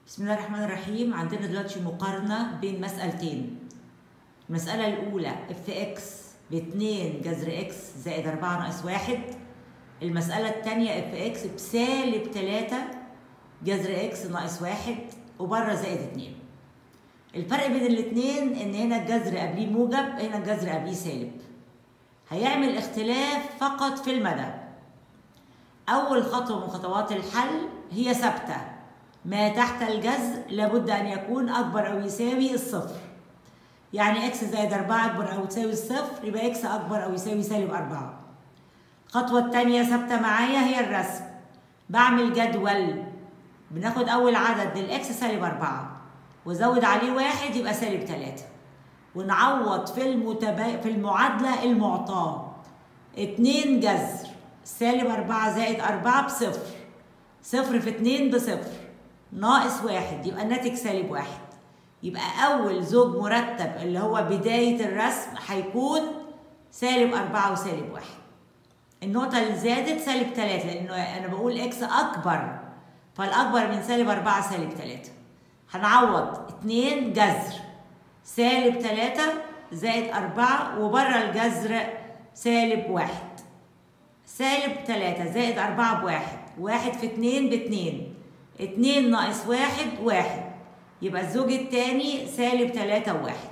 بسم الله الرحمن الرحيم عندنا دلوقتي مقارنة بين مسألتين المسألة الأولى اف اكس ب 2 جذر اكس زائد 4 ناقص 1 المسألة الثانية اف اكس بسالب 3 جذر اكس ناقص 1 وبره زائد 2 الفرق بين الاثنين ان هنا الجذر قبليه موجب هنا الجذر قبليه سالب هيعمل اختلاف فقط في المدى أول خطوة من خطوات الحل هي ثابتة ما تحت الجذر لابد أن يكون أكبر أو يساوي الصفر يعني إكس زائد أربعة أكبر أو تساوي الصفر يبقى إكس أكبر أو يساوي سالب أربعة الخطوة التانية ثابتة معايا هي الرسم بعمل جدول بناخد أول عدد للإكس سالب أربعة وزود عليه واحد يبقى سالب تلاتة ونعوض في المتبا... في المعادلة المعطاة اتنين جذر سالب أربعة زائد أربعة بصفر صفر في اتنين بصفر ناقص واحد يبقى الناتج سالب واحد يبقى أول زوج مرتب اللي هو بداية الرسم هيكون سالب أربعة وسالب واحد النقطة اللي زادت سالب تلاتة لأنه أنا بقول إكس أكبر فالأكبر من سالب أربعة سالب تلاتة هنعوض اتنين جذر سالب تلاتة زائد أربعة وبره الجذر سالب واحد سالب تلاتة زائد أربعة بواحد واحد في اتنين باتنين اتنين ناقص واحد واحد يبقى الزوج التاني سالب تلاتة وواحد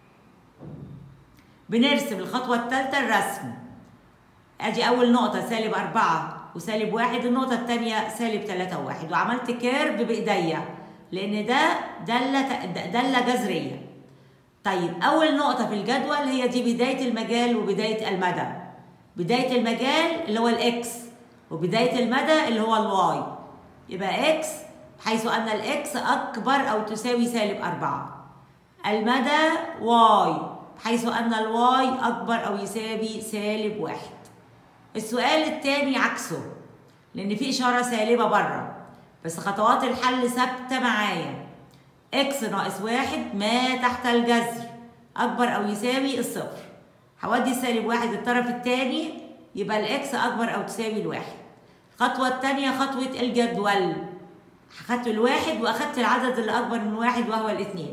بنرسم الخطوة التالتة الرسم ادي أول نقطة سالب أربعة وسالب واحد النقطة التانية سالب تلاتة وواحد وعملت كيرف بإيديا لأن ده دالة دالة جذرية طيب أول نقطة في الجدول هي دي بداية المجال وبداية المدى بداية المجال اللي هو الإكس وبداية المدى اللي هو الواي يبقى إكس حيث أن الإكس أكبر أو تساوي سالب أربعة المدى واي حيث أن الواي أكبر أو يساوي سالب واحد السؤال الثاني عكسه لأن في إشارة سالبة بره بس خطوات الحل ثابتة معايا إكس ناقص واحد ما تحت الجذر أكبر أو يساوي الصفر هودي سالب واحد الطرف الثاني يبقى الإكس أكبر أو تساوي الواحد الخطوة الثانية خطوة الجدول أخدت الواحد وأخدت العدد اللي أكبر من واحد وهو الاثنين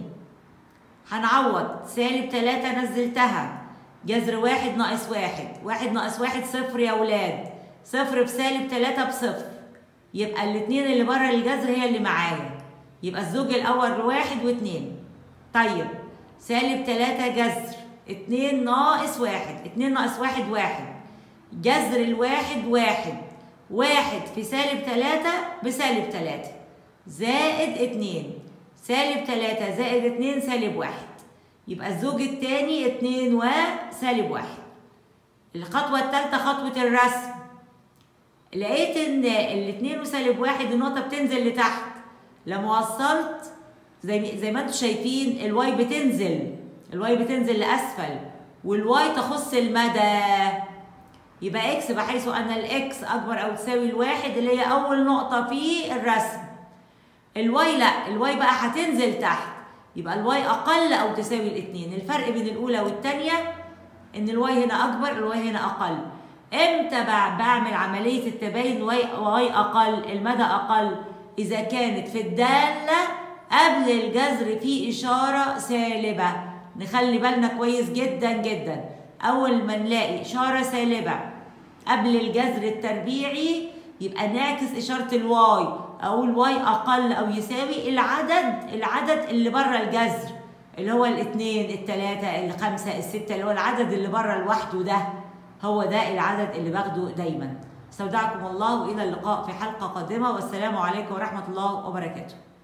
هنعوض سالب تلاتة نزلتها جذر واحد ناقص واحد واحد ناقص واحد صفر يا ولاد صفر بسالب تلاتة بصفر يبقى الاتنين اللي بره الجذر هي اللي معايا يبقى الزوج الأول واحد واتنين طيب سالب تلاتة جذر اتنين ناقص واحد اتنين ناقص واحد واحد جذر الواحد واحد واحد في سالب تلاتة بسالب تلاتة زائد اتنين سالب تلاتة زائد اتنين سالب واحد يبقى الزوج التاني اتنين وسالب واحد الخطوة التالتة خطوة الرسم لقيت ان الاتنين وسالب واحد النقطة بتنزل لتحت لما وصلت زي زي ما انتم شايفين الواي بتنزل الواي بتنزل لاسفل والواي تخص المدى يبقى اكس بحيث ان الاكس اكبر او تساوي الواحد اللي هي اول نقطة في الرسم الواي لا الواي بقى هتنزل تحت يبقى الواي اقل او تساوي الاثنين الفرق بين الاولى والثانيه ان الواي هنا اكبر الواي هنا اقل امتى بعمل عمليه التباين واي واي اقل المدى اقل اذا كانت في الداله قبل الجذر في اشاره سالبه نخلي بالنا كويس جدا جدا اول ما نلاقي اشاره سالبه قبل الجذر التربيعي يبقى نعكس اشاره الواي او الواي اقل او يساوي العدد العدد اللي بره الجذر اللي هو الاثنين الثلاثة الخمسة الستة اللي هو العدد اللي بره لوحده ده هو ده العدد اللي باخده دايما استودعكم الله والى اللقاء في حلقة قادمة والسلام عليكم ورحمة الله وبركاته